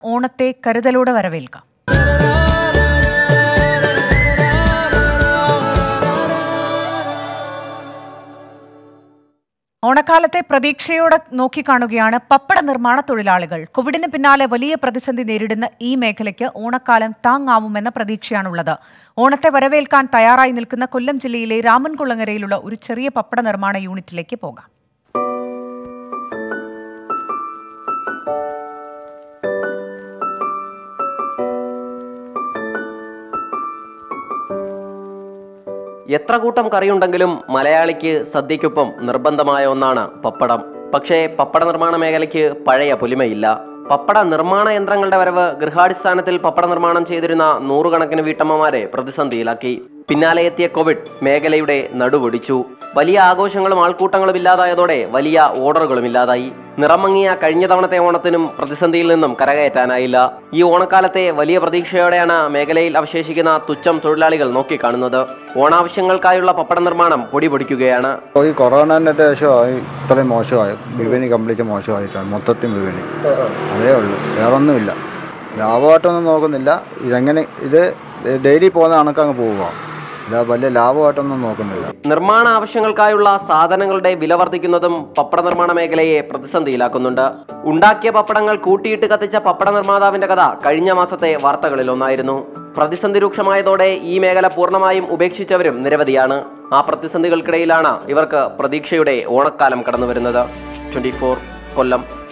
ഓണത്തെ കരുതലോടെ വരവേൽക്കാം ഓണക്കാലത്തെ പ്രതീക്ഷയോടെ നോക്കിക്കാണുകയാണ് പപ്പട നിർമ്മാണ തൊഴിലാളികൾ കോവിഡിന് പിന്നാലെ വലിയ പ്രതിസന്ധി നേരിടുന്ന ഈ മേഖലയ്ക്ക് ഓണക്കാലം താങ്ങാവുമെന്ന പ്രതീക്ഷയാണുള്ളത് ഓണത്തെ വരവേൽക്കാൻ തയ്യാറായി നിൽക്കുന്ന കൊല്ലം ജില്ലയിലെ രാമൻകുളങ്ങരയിലുള്ള ഒരു ചെറിയ പപ്പട നിർമ്മാണ യൂണിറ്റിലേക്ക് പോകാം എത്ര കൂട്ടം കറിയുണ്ടെങ്കിലും മലയാളിക്ക് സദ്യക്കൊപ്പം നിർബന്ധമായ ഒന്നാണ് പപ്പടം പക്ഷേ പപ്പട നിർമ്മാണ മേഖലയ്ക്ക് പഴയ പൊലിമയില്ല പപ്പട നിർമ്മാണ യന്ത്രങ്ങളുടെ വരവ് ഗൃഹാടിസ്ഥാനത്തിൽ പപ്പട നിർമ്മാണം ചെയ്തിരുന്ന നൂറുകണക്കിന് വീട്ടമ്മമാരെ പ്രതിസന്ധിയിലാക്കി പിന്നാലെ എത്തിയ കോവിഡ് മേഖലയുടെ നടുവൊടിച്ചു വലിയ ആഘോഷങ്ങളും ആൾക്കൂട്ടങ്ങളും ഇല്ലാതായതോടെ വലിയ ഓർഡറുകളും ഇല്ലാതായി നിറമങ്ങിയ കഴിഞ്ഞ തവണത്തെ ഓണത്തിനും പ്രതിസന്ധിയിൽ നിന്നും കരകയറ്റാനായില്ല ഈ ഓണക്കാലത്തെ വലിയ പ്രതീക്ഷയോടെയാണ് മേഖലയിൽ അവശേഷിക്കുന്ന തുച്ഛം തൊഴിലാളികൾ നോക്കിക്കാണുന്നത് ഓണാവശ്യങ്ങൾക്കായുള്ള പപ്പട നിർമ്മാണം പൊടി പൊടിക്കുകയാണ് ഈ കൊറോണൻ്റെ ശേഷമായി ഇത്രയും മോശമായി വിപണി കംപ്ലീറ്റ് മോശമായിട്ടാണ് മൊത്തത്തിൽ വിപണി അതേ ഉള്ളൂ വേറൊന്നുമില്ല ലാഭമായിട്ടൊന്നും നോക്കുന്നില്ല ഇതെങ്ങനെ ഇത് ഡെയിലി പോകുന്ന കണക്കങ്ങ് പോവുക ഇല്ല വലിയ ലാഭമായിട്ടൊന്നും നോക്കുന്നില്ല നിർമ്മാണ ആവശ്യങ്ങൾക്കായുള്ള സാധനങ്ങളുടെ വില വർദ്ധിക്കുന്നതും പപ്പട നിർമ്മാണ മേഖലയെ പ്രതിസന്ധിയിലാക്കുന്നുണ്ട് ഉണ്ടാക്കിയ പപ്പടങ്ങൾ കൂട്ടിയിട്ട് കത്തിച്ച പപ്പട നിർമ്മാതാവിന്റെ കഥ കഴിഞ്ഞ മാസത്തെ വാർത്തകളിൽ ഒന്നായിരുന്നു പ്രതിസന്ധി രൂക്ഷമായതോടെ ഈ മേഖല പൂർണ്ണമായും ഉപേക്ഷിച്ചവരും നിരവധിയാണ് ആ പ്രതിസന്ധികൾക്കിടയിലാണ് ഇവർക്ക് പ്രതീക്ഷയുടെ ഓണക്കാലം കടന്നു വരുന്നത് ട്വന്റി കൊല്ലം